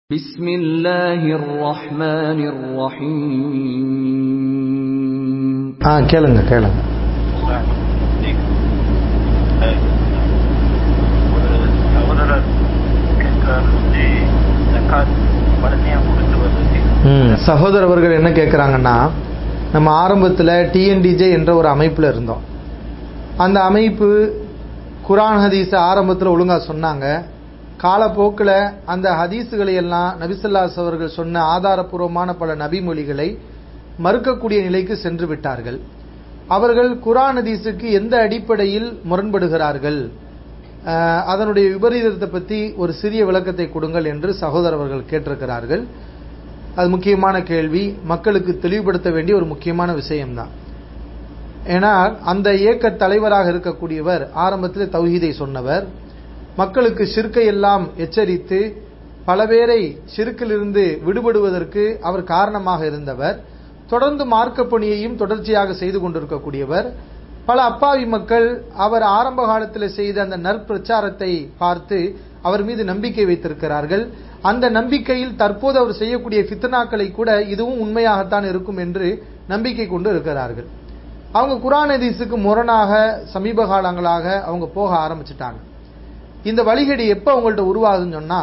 بسم الله الرحمن الرحيم ஆ கேளுங்க கேளுங்க ஒரு சகோதரர் கேட்கிறார் வந்து ஜக்காத் உடனே கொடுத்து வருது ம் சகோதரர் அவர்கள் என்ன கேட்குறாங்கன்னா நம்ம ஆரம்பத்தில் டிஎன்டிஜே என்ற ஒரு அமைப்பில் இருந்தோம் அந்த அமைப்பு குரான் ஹதீஸை ஆரம்பத்தில் ஒழுங்காக சொன்னாங்க காலப்போக்கில் அந்த ஹதீஸுகளை எல்லாம் நபிசல்லாஸ் அவர்கள் சொன்ன ஆதாரபூர்வமான பல நபிமொழிகளை மறுக்கக்கூடிய நிலைக்கு சென்று விட்டார்கள் அவர்கள் குரான் ஹதீஸுக்கு எந்த அடிப்படையில் முரண்படுகிறார்கள் அஹ், அதனுடைய விபரீதத்தை பற்றி ஒரு சிறிய விளக்கத்தை கொடுங்கள் என்று சகோதரர் அவர்கள் கேட்டிருக்கிறார்கள் அது முக்கியமான கேள்வி மக்களுக்கு தெளிவுபடுத்த வேண்டிய ஒரு முக்கியமான விஷயம்தான் ஏன்னா அந்த இயக்க தலைவராக இருக்கக்கூடியவர் ஆரம்பத்தில் தௌஹீதை சொன்னவர் மக்களுக்கு ஷிர்க்கை எல்லாம் எச்சரித்து பல பேரை ஷிர்க்கிலிருந்து விடுபடுவதற்கு அவர் காரணமாக இருந்தவர் தொடர்ந்து மார்க்க பணியையும் தொடர்ச்சியாக செய்து கொண்டிருக்கக்கூடியவர் பல அப்பாவி மக்கள் அவர் ஆரம்ப காலத்தில் செய்த அந்த நற்பிரச்சாரத்தை பார்த்து அவர் மீது நம்பிக்கை வைத்திருக்கிறார்கள் அந்த நம்பிக்கையில் தற்போது அவர் செய்யக்கூடிய ஃபித்னாக்களை கூட இதுவும் உண்மையாகத்தான் இருக்கும் என்று நம்பிக்கை கொண்டு இருக்கிறார்கள் அவங்க குரான் ஹதீஸுக்கு முரணாக சமீப காலங்களாக அவங்க போக ஆரம்பிச்சிட்டாங்க இந்த வழிகேடு எப்போ அவங்கள்ட்ட உருவாகுதுன்னு சொன்னா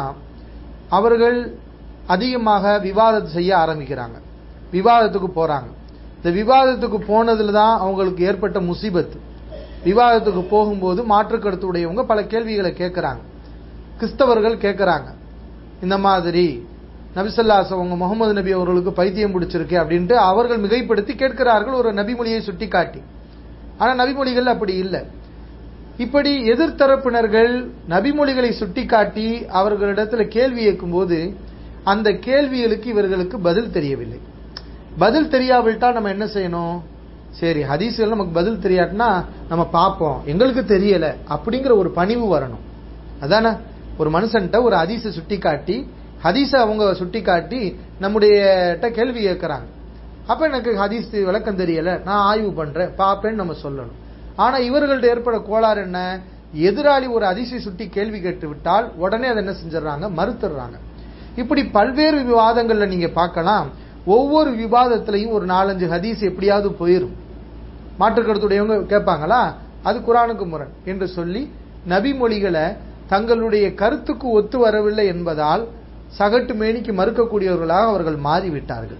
அவர்கள் அதிகமாக விவாதத்தை செய்ய ஆரம்பிக்கிறாங்க விவாதத்துக்கு போறாங்க இந்த விவாதத்துக்கு போனதுல தான் அவங்களுக்கு ஏற்பட்ட முசீபத்து விவாதத்துக்கு போகும்போது மாற்றுக் கருத்துடையவங்க பல கேள்விகளை கேட்கறாங்க கிறிஸ்தவர்கள் கேட்கறாங்க இந்த மாதிரி நபிசல்லாஸ் அவங்க முகமது நபி அவர்களுக்கு பைத்தியம் பிடிச்சிருக்கு அப்படின்ட்டு அவர்கள் மிகைப்படுத்தி கேட்கிறார்கள் ஒரு நபிமொழியை சுட்டிக்காட்டி ஆனா நபிமொழிகள் அப்படி இல்லை இப்படி எதிர்த்தரப்பினர்கள் நபிமொழிகளை சுட்டிக்காட்டி அவர்களிடத்துல கேள்வி கேட்கும்போது அந்த கேள்விகளுக்கு இவர்களுக்கு பதில் தெரியவில்லை பதில் தெரியாவிட்டால் நம்ம என்ன செய்யணும் சரி ஹதீஸ்கள் நமக்கு பதில் தெரியாட்டினா நம்ம பார்ப்போம் எங்களுக்கு தெரியல அப்படிங்கிற ஒரு பணிவு வரணும் அதானே ஒரு மனுஷன்ட்ட ஒரு ஹதீஸை சுட்டிக்காட்டி ஹதீஸை அவங்க சுட்டிக்காட்டி நம்முடைய ட்ட கேள்வி கேட்கறாங்க அப்ப எனக்கு ஹதீஸ் விளக்கம் தெரியல நான் ஆய்வு பண்றேன் பார்ப்பேன்னு நம்ம சொல்லணும் ஆனா இவர்கள்ட்ட ஏற்பட கோளாறு என்ன எதிராளி ஒரு அதிசய சுட்டி கேள்வி கேட்டு விட்டால் உடனே அதை என்ன செஞ்சிடறாங்க மறுத்துடுறாங்க இப்படி பல்வேறு விவாதங்கள்ல நீங்க பார்க்கலாம் ஒவ்வொரு விவாதத்திலையும் ஒரு நாலஞ்சு ஹதீஸ் எப்படியாவது போயிரும் மாற்றுக்கருத்துடையவங்க கேட்பாங்களா அது குரானுக்கு முரண் என்று சொல்லி நபிமொழிகளை தங்களுடைய கருத்துக்கு ஒத்து வரவில்லை என்பதால் சகட்டு மேனிக்கு மறுக்கக்கூடியவர்களாக அவர்கள் மாறிவிட்டார்கள்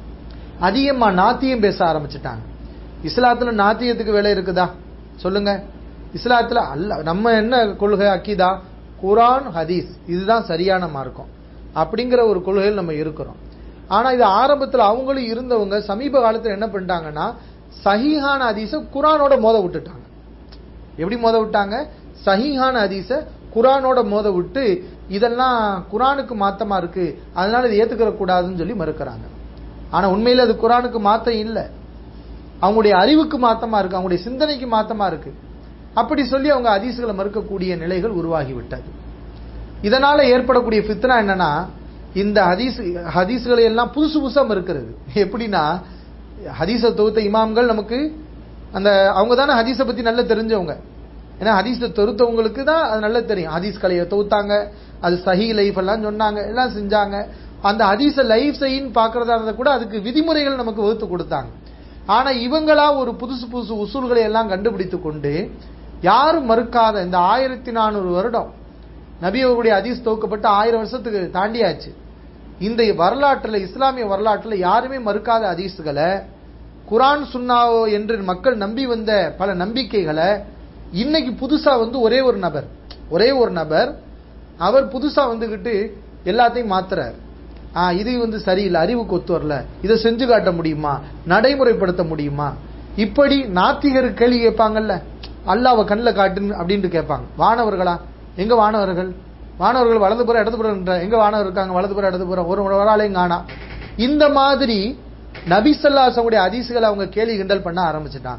அதிகமா நாத்தியம் பேச ஆரம்பிச்சிட்டாங்க இஸ்லாத்துல நாத்தியத்துக்கு வேலை இருக்குதா சொல்லுங்க இஸ்லாத்துல அல்ல நம்ம என்ன கொள்கை அக்கீதா குரான் ஹதீஸ் இதுதான் சரியான மார்க்கம் அப்படிங்கிற ஒரு கொள்கையில் நம்ம இருக்கிறோம் ஆனா இது ஆரம்பத்துல அவங்களும் இருந்தவங்க சமீப காலத்துல என்ன பண்ணிட்டாங்கன்னா சஹீஹான ஹதீஸ குரானோட மோத விட்டுட்டாங்க எப்படி மோத விட்டாங்க சஹீஹான ஹதீஸ குரானோட மோத விட்டு இதெல்லாம் குரானுக்கு மாத்தமா இருக்கு அதனால இதை ஏத்துக்கிற கூடாதுன்னு சொல்லி மறுக்கிறாங்க ஆனா உண்மையில அது குரானுக்கு மாத்தம் இல்ல அவங்களுடைய அறிவுக்கு மாத்தமா இருக்கு அவங்களுடைய சிந்தனைக்கு மாத்தமா இருக்கு அப்படி சொல்லி அவங்க ஹதீஸ்களை மறுக்கக்கூடிய நிலைகள் உருவாகி விட்டது இதனால ஏற்படக்கூடிய ஃபித்னா என்னன்னா இந்த ஹதீஸ் ஹதீஸ்களை எல்லாம் புதுசு புதுசா மறுக்கிறது எப்படின்னா ஹதீஸை தொகுத்த இமாம்கள் நமக்கு அந்த அவங்க தானே ஹதீஸை பத்தி நல்லா தெரிஞ்சவங்க ஏன்னா ஹதீஸை தொகுத்தவங்களுக்கு தான் அது நல்லா தெரியும் ஹதீஸ் கலையை தொகுத்தாங்க அது சஹி லைஃப் எல்லாம் சொன்னாங்க எல்லாம் செஞ்சாங்க அந்த ஹதீஸை லைஃப் செய்யின்னு பாக்குறதா இருந்தா கூட அதுக்கு விதிமுறைகள் நமக்கு வகுத்து கொடுத்தாங்க ஆனா இவங்களா ஒரு புதுசு புதுசு உசூல்களை எல்லாம் கண்டுபிடித்து கொண்டு யாரும் மறுக்காத இந்த ஆயிரத்தி நானூறு வருடம் நபி அவர்களுடைய ஹதீஸ் தொகுக்கப்பட்டு ஆயிரம் வருஷத்துக்கு தாண்டியாச்சு இந்த வரலாற்றுல இஸ்லாமிய வரலாற்றுல யாருமே மறுக்காத ஹதீஸ்களை குரான் சுன்னாவோ என்று மக்கள் நம்பி வந்த பல நம்பிக்கைகளை இன்னைக்கு புதுசா வந்து ஒரே ஒரு நபர் ஒரே ஒரு நபர் அவர் புதுசா வந்துகிட்டு எல்லாத்தையும் மாத்துறார் ஆ இது வந்து சரியில்லை அறிவுக்கு ஒத்து வரல இதை செஞ்சு காட்ட முடியுமா நடைமுறைப்படுத்த முடியுமா இப்படி நாத்திகர் கேள்வி கேட்பாங்கல்ல அல்லாஹ்வை கண்ணில் காட்டுன்னு அப்படின்ட்டு கேட்பாங்க வானவர்களா எங்க வானவர்கள் வானவர்கள் வலதுபுறம் இடதுபுறம் என்ற- எங்க வானவர் இருக்காங்க வலதுபுறம் இடதுபுறம் ஒரு ஒரு ஆளையும் காணா இந்த மாதிரி நபிசல்லாசனுடைய அதிசுகளை அவங்க கேள்வி கிண்டல் பண்ண ஆரம்பிச்சிட்டாங்க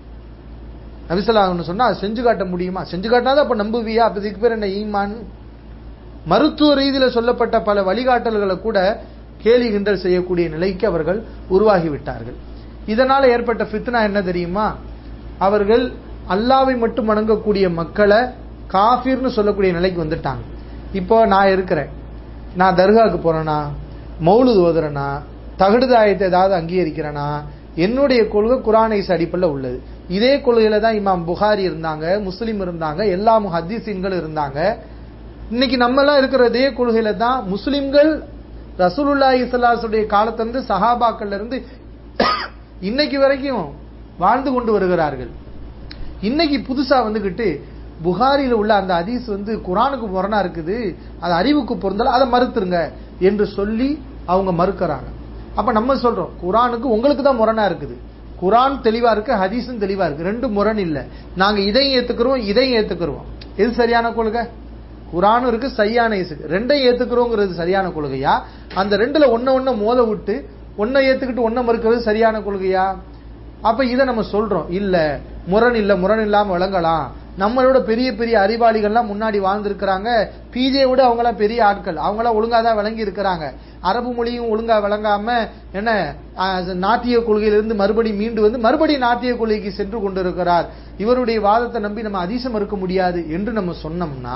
நபிசல்லா ஒன்று சொன்னா அது செஞ்சு காட்ட முடியுமா செஞ்சு காட்டினாதான் அப்ப நம்புவியா அப்ப இதுக்கு பேர் என்ன ஈமான் மருத்துவ ரீதியில சொல்லப்பட்ட பல வழிகாட்டல்களை கூட கேலி கிண்டல் செய்யக்கூடிய நிலைக்கு அவர்கள் உருவாகி விட்டார்கள் இதனால ஏற்பட்ட ஃபித்னா என்ன தெரியுமா அவர்கள் அல்லாவை மட்டும் வணங்கக்கூடிய மக்களை காஃபிர்னு சொல்லக்கூடிய நிலைக்கு வந்துட்டாங்க இப்போ நான் இருக்கிறேன் நான் தர்காவுக்கு போறேனா மௌலுது ஓதுறேனா தகுடுதாயத்தை ஏதாவது அங்கீகரிக்கிறேனா என்னுடைய கொள்கை குரானை அடிப்படையில் உள்ளது இதே கொள்கையில தான் இமாம் புகாரி இருந்தாங்க முஸ்லிம் இருந்தாங்க எல்லா முஹத்திசீன்கள் இருந்தாங்க இன்னைக்கு நம்ம எல்லாம் இருக்கிற இதே கொள்கையில தான் முஸ்லிம்கள் ரசூலுல்லாஹி ஸல்லல்லாஹு காலத்திலிருந்து சஹாபாக்கள்ல இருந்து இன்னைக்கு வரைக்கும் வாழ்ந்து கொண்டு வருகிறார்கள் இன்னைக்கு புதுசா வந்துகிட்டு புகாரில உள்ள அந்த ஹதீஸ் வந்து குரானுக்கு முரணா இருக்குது அது அறிவுக்கு பொருந்தல அதை மறுத்துருங்க என்று சொல்லி அவங்க மறுக்கறாங்க அப்ப நம்ம சொல்றோம் குரானுக்கு உங்களுக்கு தான் முரணா இருக்குது குரான் தெளிவா இருக்கு ஹதீஸும் தெளிவா இருக்கு ரெண்டு முரண் இல்ல நாங்க இதையும் ஏத்துக்கிறோம் இதையும் ஏத்துக்கிறோம் எது சரியான கொள்கை குரானும் இருக்கு சரியான இசுக்கு ரெண்டையும் ஏத்துக்கிறோங்கிறது சரியான கொள்கையா அந்த ரெண்டுல ஒன்ன ஒன்ன மோத விட்டு ஒன்ன ஏத்துக்கிட்டு ஒன்ன மறுக்கிறது சரியான கொள்கையா அப்ப இதை நம்ம சொல்றோம் இல்ல முரண் இல்ல முரண் இல்லாம விளங்கலாம் நம்மளோட பெரிய பெரிய அறிவாளிகள்லாம் முன்னாடி வாழ்ந்திருக்கிறாங்க பிஜே விட அவங்களாம் பெரிய ஆட்கள் அவங்களாம் ஒழுங்கா தான் விளங்கி இருக்கிறாங்க அரபு மொழியும் ஒழுங்கா விளங்காம என்ன அஹ், நாட்டிய கொள்கையிலிருந்து மறுபடி மீண்டு வந்து மறுபடி நாட்டிய கொள்கைக்கு சென்று கொண்டிருக்கிறார் இவருடைய வாதத்தை நம்பி நம்ம அதிசம் இருக்க முடியாது என்று நம்ம சொன்னோம்னா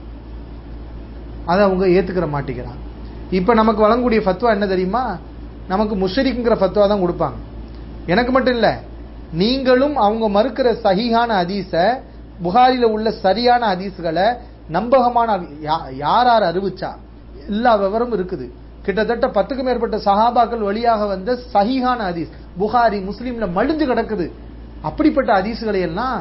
அதை அவங்க ஏத்துக்கிற மாட்டேங்கிறாங்க இப்ப நமக்கு வழங்கக்கூடிய ஃபத்வா என்ன தெரியுமா நமக்கு முஷரிக்குங்கிற ஃபத்வா தான் கொடுப்பாங்க எனக்கு மட்டும் இல்ல நீங்களும் அவங்க மறுக்கிற சஹீஹான ஹதீஸ புகாரில உள்ள சரியான ஹதீஸ்களை நம்பகமான யா- யார் யார் அறிவிச்சா எல்லா விவரமும் இருக்குது கிட்டத்தட்ட பத்துக்கும் மேற்பட்ட சஹாபாக்கள் வழியாக வந்த சஹீஹான ஹதீஸ் புகாரி முஸ்லீம்ல மடிஞ்சு கிடக்குது அப்படிப்பட்ட ஹதீஸ்களை எல்லாம்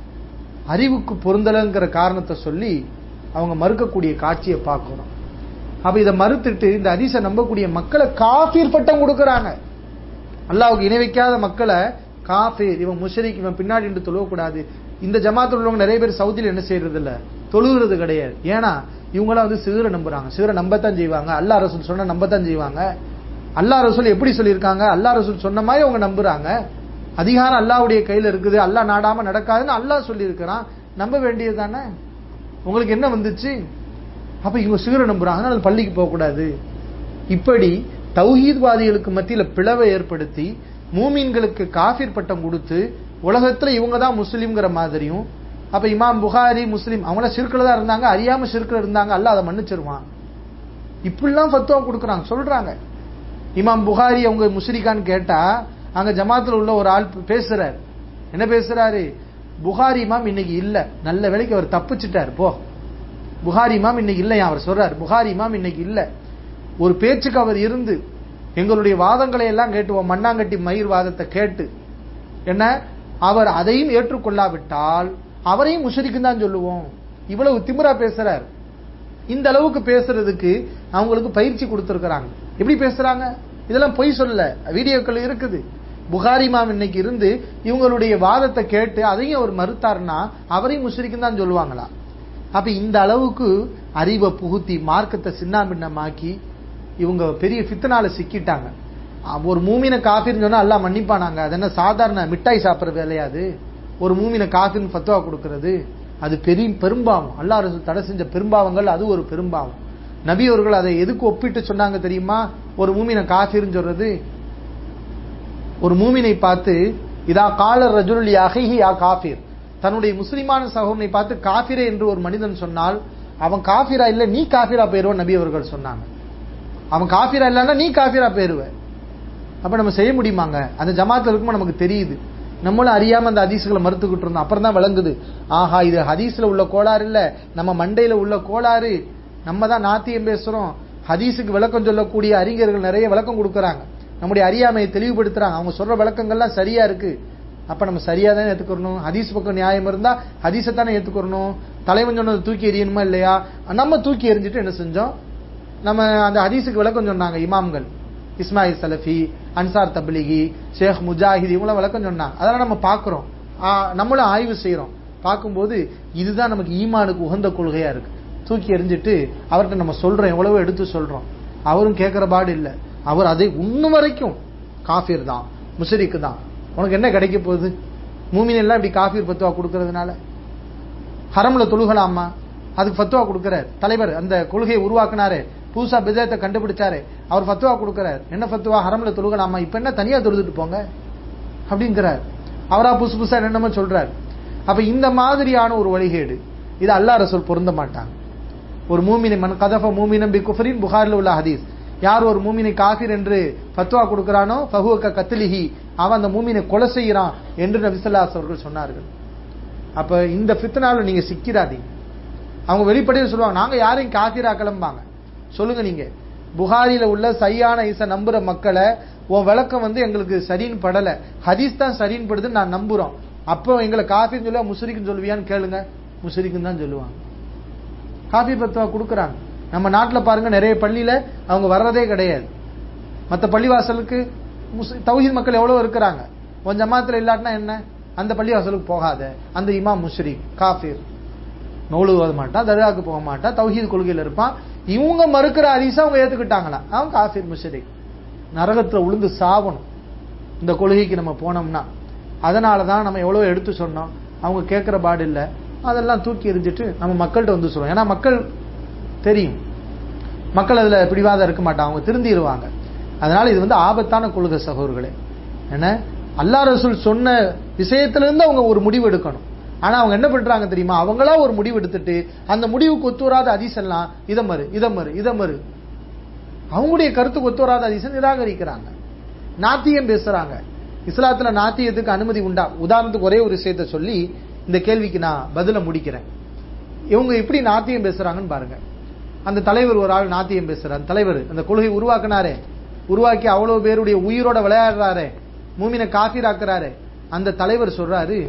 அறிவுக்கு பொருந்தலைங்கிற காரணத்தை சொல்லி அவங்க மறுக்கக்கூடிய காட்சியை பார்க்கணும் அப்ப இதை மறுத்துட்டு இந்த ஹதீஸை நம்பக்கூடிய மக்களை காஃபீர் பட்டம் கொடுக்கறாங்க அல்லாஹ்வுக்கு இணை வைக்காத மக்களை காஃபீர் இவன் முஷரிக் இவன் பின்னாடி நின்று தொழுவக்கூடாது இந்த ஜமாத்தில் உள்ளவங்க நிறைய பேர் சவுதியில் என்ன செய்யறது இல்ல தொழுகிறது கிடையாது ஏன்னா இவங்களாம் வந்து சிகரை நம்புறாங்க சிகரை நம்பத்தான் செய்வாங்க அல்லாஹ் ரசூல் சொன்னா நம்பத்தான் செய்வாங்க அல்லாஹ் ரசூல் எப்படி சொல்லியிருக்காங்க அல்லாஹ் ரசூல் சொன்ன மாதிரி அவங்க நம்புறாங்க அதிகாரம் அல்லாஹ்வுடைய கையில இருக்குது அல்லாஹ் நாடாம நடக்காதுன்னு அல்லாஹ் சொல்லியிருக்கிறான் நம்ப வேண்டியது தானே உங்களுக்கு என்ன வந்துச்சு அப்ப இவங்க சிகரை நம்புறாங்க அதனால பள்ளிக்கு போக கூடாது இப்படி தௌஹீத்வாதிகளுக்கு மத்தியில பிளவை ஏற்படுத்தி மூமீன்களுக்கு காஃபிர் பட்டம் கொடுத்து உலகத்துல இவங்க தான் முஸ்லீம்ங்கிற மாதிரியும் அப்ப இமாம் புகாரி முஸ்லீம் அவங்கள சிறுக்கில் தான் இருந்தாங்க அறியாம சிறுக்கில் இருந்தாங்க அல்ல அதை மன்னிச்சிருவான் இப்படிலாம் ஃபத்துவா கொடுக்குறாங்க சொல்றாங்க இமாம் புகாரி அவங்க முஸ்ரிகான்னு கேட்டா அங்க ஜமாத்துல உள்ள ஒரு ஆள் பேசுறாரு என்ன பேசுறாரு புகாரி இமாம் இன்னைக்கு இல்ல நல்ல வேலைக்கு அவர் தப்பிச்சிட்டார் போ புகாரி இமாம் இன்னைக்கு இல்லையா அவர் சொல்றார் புகாரி இமாம் இன்னைக்கு இல்ல ஒரு பேச்சுக்கு அவர் இருந்து எங்களுடைய வாதங்களை எல்லாம் கேட்டு உன் மண்ணாங்கட்டி மயிர் வாதத்தை கேட்டு என்ன அவர் அதையும் ஏற்றுக்கொள்ளாவிட்டால் அவரையும் முஷரிக்கு தான் சொல்லுவோம் இவ்வளவு திமிரா பேசுறார் இந்த அளவுக்கு பேசுறதுக்கு அவங்களுக்கு பயிற்சி கொடுத்திருக்கிறாங்க எப்படி பேசுறாங்க இதெல்லாம் பொய் சொல்லல வீடியோக்கள் இருக்குது புகாரி மாம் இன்னைக்கு இருந்து இவங்களுடைய வாதத்தை கேட்டு அதையும் அவர் மறுத்தாருன்னா அவரையும் முஷரிக்கு தான் சொல்லுவாங்களா அப்ப இந்த அளவுக்கு அறிவை புகுத்தி மார்க்கத்தை சின்னாபின்னமாக்கி இவங்க பெரிய ஃபித்தனால சிக்கிட்டாங்க அஹ் ஒரு மூமின காஃபின்னு சொன்னா எல்லாம் மன்னிப்பானாங்க அது என்ன சாதாரண மிட்டாய் சாப்பிடுற வேலையாது ஒரு மூமின காஃபின்னு ஃபத்வா கொடுக்கிறது அது பெரிய பெரும்பாவம் அல்லாஹ் ரசூல் தடை செஞ்ச பெரும்பாவங்கள் அது ஒரு பெரும்பாவம் நபி அவர்கள் அதை எதுக்கு ஒப்பிட்டு சொன்னாங்க தெரியுமா ஒரு மூமின காஃபிர்னு சொல்றது ஒரு மூமினை பார்த்து இதா கால ரஜுல் அகைஹி யா காஃபிர் தன்னுடைய முஸ்லிமான சகோதரனை பார்த்து காஃபிரே என்று ஒரு மனிதன் சொன்னால் அவன் காஃபிரா இல்ல நீ காஃபிரா போயிருவ நபி அவர்கள் சொன்னாங்க அவன் காஃபிரா இல்லன்னா நீ காஃபிரா போயிருவ அப்ப நம்ம செய்ய முடியுமாங்க அந்த ஜமாத்துல இருக்கும்போது நமக்கு தெரியுது நம்மளும் அறியாம அந்த ஹதீஸ்களை மறுத்துக்கிட்டு இருந்தோம் அப்புறம் தான் விளங்குது ஆஹா இது ஹதீஸ்ல உள்ள கோளாறு இல்ல நம்ம மண்டையில உள்ள கோளாறு நம்ம தான் நாத்தியம் பேசுறோம் ஹதீஸுக்கு விளக்கம் சொல்லக்கூடிய அறிஞர்கள் நிறைய விளக்கம் கொடுக்கறாங்க நம்முடைய அறியாமையை தெளிவுபடுத்துறாங்க அவங்க சொல்ற விளக்கங்கள்லாம் சரியா இருக்கு அப்ப நம்ம சரியா தானே ஏத்துக்கணும் ஹதீஸ் பக்கம் நியாயம் இருந்தா ஹதீஸை தானே ஏத்துக்கணும் தலைவன் சொன்னதை தூக்கி எறியணுமா இல்லையா நம்ம தூக்கி எறிஞ்சிட்டு என்ன செஞ்சோம் நம்ம அந்த ஹதீஸுக்கு விளக்கம் சொன்னாங்க இமாம்கள் இஸ்மாயில் சலஃபி அன்சார் தப்லிகி ஷேக் முஜாஹித் இவங்களாம் விளக்கம் சொன்னாங்க அதெல்லாம் நம்ம பார்க்கிறோம் ஆ, நம்மளும் ஆய்வு செய்றோம் பார்க்கும்போது இதுதான் நமக்கு ஈமானுக்கு உகந்த கொள்கையா இருக்கு தூக்கி எறிஞ்சிட்டு அவர்கிட்ட நம்ம சொல்றோம் எவ்வளவோ எடுத்து சொல்றோம் அவரும் கேட்கிற பாடு இல்ல அவர் அதை இன்னும் வரைக்கும் காஃபிர் தான் முஷரிக்கு தான் உனக்கு என்ன கிடைக்க போகுது மூமின் எல்லாம் இப்படி காஃபிர் பத்துவா கொடுக்கறதுனால ஹரம்ல தொழுகலாமா அதுக்கு ஃபத்துவா கொடுக்கிறார் தலைவர் அந்த கொள்கையை உருவாக்குனாரு புதுசா பிதத்தை கண்டுபிடிச்சாரு அவர் ஃபத்துவா கொடுக்கிறார் என்ன ஃபத்துவா ஹரம்ல தொழுகலாமா இப்ப என்ன தனியா தொழுதுட்டு போங்க அப்படிங்கிறார் அவரா புதுசு புதுசா என்னமோ சொல்றார் அப்ப இந்த மாதிரியான ஒரு வழிகேடு இது அல்லாஹ் ரசூல் பொருந்த மாட்டாங்க ஒரு மூமினை மன் கதஃப மூமினம் பி குஃபரின் புகாரில் உள்ள ஹதீஸ் யார் ஒரு மூமினை காஃபிர் என்று ஃபத்வா கொடுக்கிறானோ ஃபஹுவக்க கத்லிஹி அவன் அந்த மூமினை கொலை செய்கிறான் என்று நபிசல்லாஸ் அவர்கள் சொன்னார்கள் அப்ப இந்த ஃபித்னால நீங்க சிக்கிறாதீங்க அவங்க வெளிப்படையில் சொல்லுவாங்க நாங்க யாரையும் காஃபிரா கிளம்பாங்க சொல்லுங்க நீங்க புகாரில உள்ள சையான ஈச நம்புற மக்களை உன் விளக்கம் வந்து எங்களுக்கு சரின்னு படல ஹதீஸ் தான் சரின்னு படுதுன்னு நான் நம்புறோம் அப்போ எங்களை காஃபின்னு சொல்லுவா முஸ்ரிக்குன்னு சொல்லுவியான்னு கேளுங்க முஸ்ரிக்குன்னு தான் சொல்லுவாங்க காஃபி பத்துவா கொடுக்குறாங்க நம்ம நாட்டுல பாருங்க நிறைய பள்ளியில அவங்க வர்றதே கிடையாது மற்ற பள்ளிவாசலுக்கு முஸ்- தௌஹீத் மக்கள் எவ்வளவு இருக்கிறாங்க உன் ஜமாத்துல இல்லாட்டினா என்ன அந்த பள்ளிவாசலுக்கு போகாத அந்த இமாம் முஷ்ரிக் காஃபிர் நூலு ஓத மாட்டான் தர்காவுக்கு போக மாட்டான் தௌஹீத் கொள்கையில இருப்பான் இவங்க மறுக்கிற ஹதீஸை அவங்க ஏத்துக்கிட்டாங்களா அவன் காஃபிர் முஷ்ரிக் நரகத்துல உளுந்து சாவணும் இந்த கொள்கைக்கு நம்ம போனோம்னா அதனால தான் நம்ம எவ்வளவு எடுத்து சொன்னோம் அவங்க கேட்கிற பாடு இல்ல அதெல்லாம் தூக்கி எறிஞ்சிட்டு நம்ம மக்கள்கிட்ட வந்து சொல்லுவோம் ஏன்னா மக்கள் தெரியும் மக்கள் அதுல பிடிவாதம் இருக்க மாட்டாங்க அவங்க திருந்திடுவாங்க அதனால இது வந்து ஆபத்தான கொள்கை சகோதரர்களே என்ன அல்லா ரசூல் சொன்ன விஷயத்துல இருந்து அவங்க ஒரு முடிவு எடுக்கணும் ஆனா அவங்க என்ன பண்றாங்க தெரியுமா அவங்களா ஒரு முடிவு எடுத்துட்டு அந்த முடிவுக்கு ஒத்து வராத அதிசெல்லாம் இதை மறு இதை மறு இதை மறு அவங்களுடைய கருத்துக்கு ஒத்து வராத அதிசை நிராகரிக்கிறாங்க நாத்தியம் பேசுறாங்க இஸ்லாத்துல நாத்தியத்துக்கு அனுமதி உண்டா உதாரணத்துக்கு ஒரே ஒரு விஷயத்தை சொல்லி இந்த கேள்விக்கு நான் பதில முடிக்கிறேன் இவங்க எப்படி நாத்தியம் பேசுறாங்கன்னு பாருங்க அந்த தலைவர் ஒரு ஆள் நாத்தியம் பேசுறார் அந்த தலைவர் அந்த கொள்கை உருவாக்குனாரே உருவாக்கி அவ்வளவு பேருடைய உயிரோட விளையாடுறாரே மூமினை காஃபிராக்குறாரு அந்த தலைவர் சொல்றாரு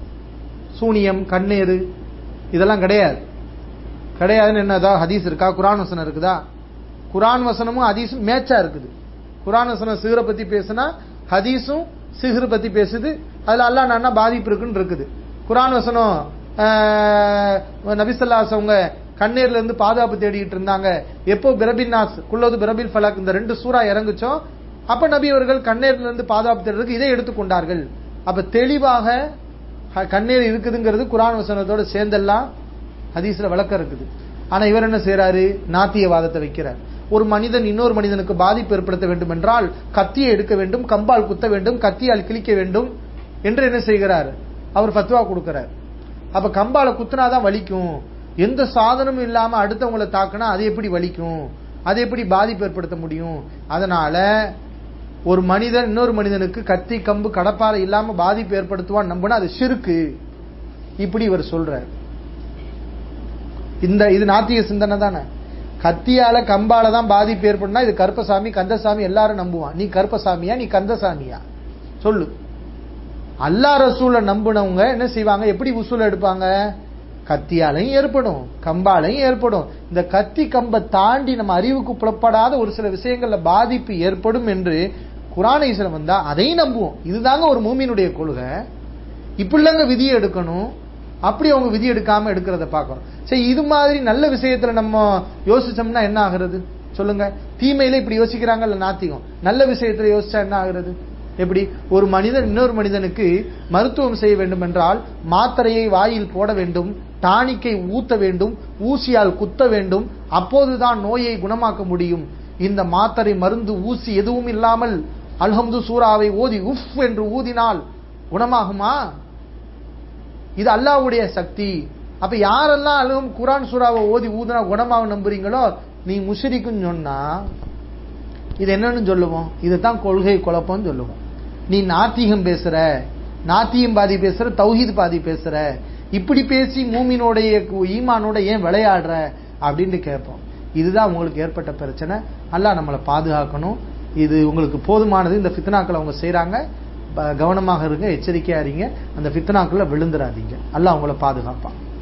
சூனியம் கண்ணீர் இதெல்லாம் கிடையாது கிடையாதுன்னு என்னதா ஹதீஸ் இருக்கா குரான் வசனம் இருக்குதா குரான் வசனமும் ஹதீஸும் மேட்சா இருக்குது குரான் வசனம் சிகரை பத்தி பேசுனா ஹதீஸும் சிஹர் பத்தி பேசுது அதுல அல்லாஹ் நானா பாதிப்பு இருக்குன்னு இருக்குது குரான் வசனம் ஆஹ், நபிசல்லாஸ் அவங்க கண்ணீர்ல இருந்து பாதுகாப்பு தேடிட்டு இருந்தாங்க எப்போ பிரபின் நாஸ் குள்ளது பிரபில் ஃபலக் இந்த ரெண்டு சூறா இறங்குச்சோ அப்ப நபி அவர்கள் கண்ணீர்ல இருந்து பாதுகாப்பு தேடுறதுக்கு இதை எடுத்துக்கொண்டார்கள் அப்ப தெளிவாக ஹ- கண்ணீர் இருக்குதுங்கிறது குரான் வசனத்தோட சேர்ந்தெல்லாம் ஹதீஸ்ல விளக்கம் இருக்குது ஆனா இவர் என்ன செய்யறாரு நாத்தியவாதத்தை வைக்கிறார் ஒரு மனிதன் இன்னொரு மனிதனுக்கு பாதிப்பு ஏற்படுத்த வேண்டும் என்றால் கத்தியை எடுக்க வேண்டும் கம்பால் குத்த வேண்டும் கத்தியால் கிழிக்க வேண்டும் என்று என்ன செய்கிறார் அவர் ஃபத்வா கொடுக்கிறார் அப்ப கம்பால குத்துனாதான் வலிக்கும் எந்த சாதனமும் இல்லாம அடுத்தவங்களை தாக்குனா அது எப்படி வலிக்கும் அது எப்படி பாதிப்பு ஏற்படுத்த முடியும் அதனால ஒரு மனிதன் இன்னொரு மனிதனுக்கு கத்தி கம்பு கடப்பாறை இல்லாம பாதிப்பு ஏற்படுத்துவான் நம்பினா அது சிறுக்கு இப்படி இவர் சொல்றார் இந்த இது நாத்திய சிந்தனை தானே கத்தியால கம்பால தான் பாதிப்பு ஏற்படுனா இது கருப்பசாமி கந்தசாமி எல்லாரும் நம்புவான் நீ கருப்பசாமியா நீ கந்தசாமியா சொல்லு அல்லா ரசூலை நம்புனவங்க என்ன செய்வாங்க எப்படி உசூல் எடுப்பாங்க கத்தியாலையும் ஏற்படும் கம்பாலையும் ஏற்படும் இந்த கத்தி கம்பை தாண்டி நம்ம அறிவுக்கு புலப்படாத ஒரு சில விஷயங்கள்ல பாதிப்பு ஏற்படும் என்று குரானீஸ்வரம் வந்தா அதையும் நம்புவோம் இதுதாங்க ஒரு மூமியினுடைய கொள்கை இப்படிலங்க விதியை எடுக்கணும் அப்படி அவங்க விதி எடுக்காம எடுக்கிறத பார்க்கணும் சரி இது மாதிரி நல்ல விஷயத்துல நம்ம யோசிச்சோம்னா என்ன ஆகுறது சொல்லுங்க தீமையில இப்படி யோசிக்கிறாங்கல்ல நாத்திகம் நல்ல விஷயத்துல யோசிச்சா என்ன ஆகுறது எப்படி ஒரு மனிதன் இன்னொரு மனிதனுக்கு மருத்துவம் செய்ய வேண்டும் என்றால் மாத்திரையை வாயில் போட வேண்டும் டானிக்கை ஊத்த வேண்டும் ஊசியால் குத்த வேண்டும் அப்போதுதான் நோயை குணமாக்க முடியும் இந்த மாத்திரை மருந்து ஊசி எதுவும் இல்லாமல் அல்ஹம்து சூராவை ஓதி உஃப் என்று ஊதினால் குணமாகுமா இது அல்லாஹ்வுடைய சக்தி அப்ப யாரெல்லாம் அழுகும் குரான் சூறாவை ஓதி ஊதுனா குணமாக நம்புறீங்களோ நீ முஷரிக்குன்னு சொன்னா இது என்னன்னு சொல்லுவோம் இதுதான் கொள்கை குழப்பம்னு சொல்லுவோம் நீ நாத்திகம் பேசுற நாத்தியம் பாதி பேசுற தௌஹீத் பாதி பேசுற இப்படி பேசி மூமினோடைய ஈமானோட ஏன் விளையாடுற அப்படின்னு கேட்போம் இதுதான் உங்களுக்கு ஏற்பட்ட பிரச்சனை அல்லாஹ் நம்மளை பாதுகாக்கணும் இது உங்களுக்கு போதுமானது இந்த ஃபித்னாக்களை அவங்க செய்றாங்க ப- கவனமாக இருங்க எச்சரிக்கையா இருங்க அந்த ஃபித்னாக்களை விழுந்துடாதீங்க அல்லாஹ் உங்களை பாதுகாப்பான்